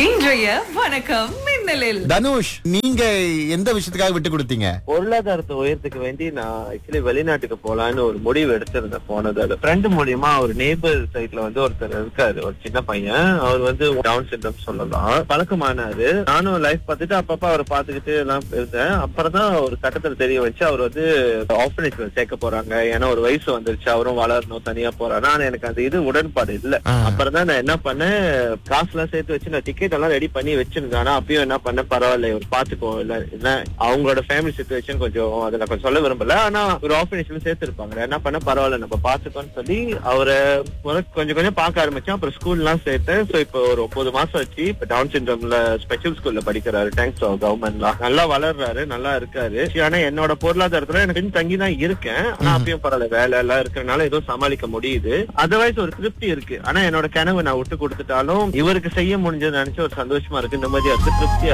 இன்றைய வணக்கம் மின்னலில் தனுஷ் நீங்க எந்த விஷயத்துக்காக விட்டு கொடுத்தீங்க பொருளாதாரத்தை உயர்த்துக்க வேண்டி நான் ஆக்சுவலி வெளிநாட்டுக்கு போலான்னு ஒரு முடிவு எடுத்திருந்தேன் போனதோட ஃப்ரெண்டு மூலியமா ஒரு நேபர் சைட்ல வந்து ஒருத்தர் இருக்காரு ஒரு சின்ன பையன் அவர் வந்து டவுன் சிண்ட்ரம் சொல்லலாம் பழக்கமானாரு நானும் லைஃப் பார்த்துட்டு அப்பப்ப அவரை பார்த்துக்கிட்டு எல்லாம் இருந்தேன் அப்புறம் தான் ஒரு கட்டத்துல தெரிய வச்சு அவர் வந்து ஆஃபனேஜ்ல சேர்க்க போறாங்க ஏன்னா ஒரு வயசு வந்துருச்சு அவரும் வளரணும் தனியா போறாரு ஆனா எனக்கு அந்த இது உடன்பாடு இல்ல ஆ. அப்புறம் தான் நான் என்ன பண்ணேன் காசு எல்லாம் சேர்த்து வச்சு நான் டிக்கெட் எல்லாம் ரெடி பண்ணி வச்சிருந்தேன் ஆனா அப்பயும் என்ன பண்ணேன் பரவாயில்ல இவர் பாத்துக்கோ இல்ல என்ன அவங்களோட ஃபேமிலி சுச்சுவேஷன் கொஞ்சம் அதை நான் கொஞ்சம் சொல்ல விரும்பல ஆனா ஒரு ஆஃபனேஜ்ல சேர்த்திருப்பாங்க என்ன பண்ண பரவாயில்ல நம்ம பாத்துக்கோன்னு சொல்லி அவரை முத கொஞ்சம் கொஞ்சம் பார்க்க ஆரம்பிச்சேன் அப்புறம் ஸ்கூல் எல்லாம் சேர்த்தேன் சோ இப்போ ஒரு ஒன்பது மாசம் வச்சு இப்ப டவுன் சிண்ட்ரோம்ல ஸ்பெஷல் ஸ்கூல்ல படிக்கிறாரு தேங்க்ஸ் கவர்மெண்ட்லாம் நல்லா வளர்றாரு நல்லா இருக்காரு ஆனா என்னோட பொருளாதாரத்துல எனக்கு கொஞ்சம் தங்கி தான் இருக்கேன் ஆனா அப்பயும் பரவாயில்ல வேலை எல்லாம் இருக்கறனால ஏதோ சமாளிக்க முடியுது அதர்வைஸ் ஒரு திருப்தி இருக்கு ஆனா என்னோட கனவு நான் விட்டு கொடுத்துட்டாலும் இவருக்கு செய்ய முடிஞ்சது நினைச்சு ஒரு சந்தோஷமா இருக்கு நிம்மதியா இருக்கு திருப்தியா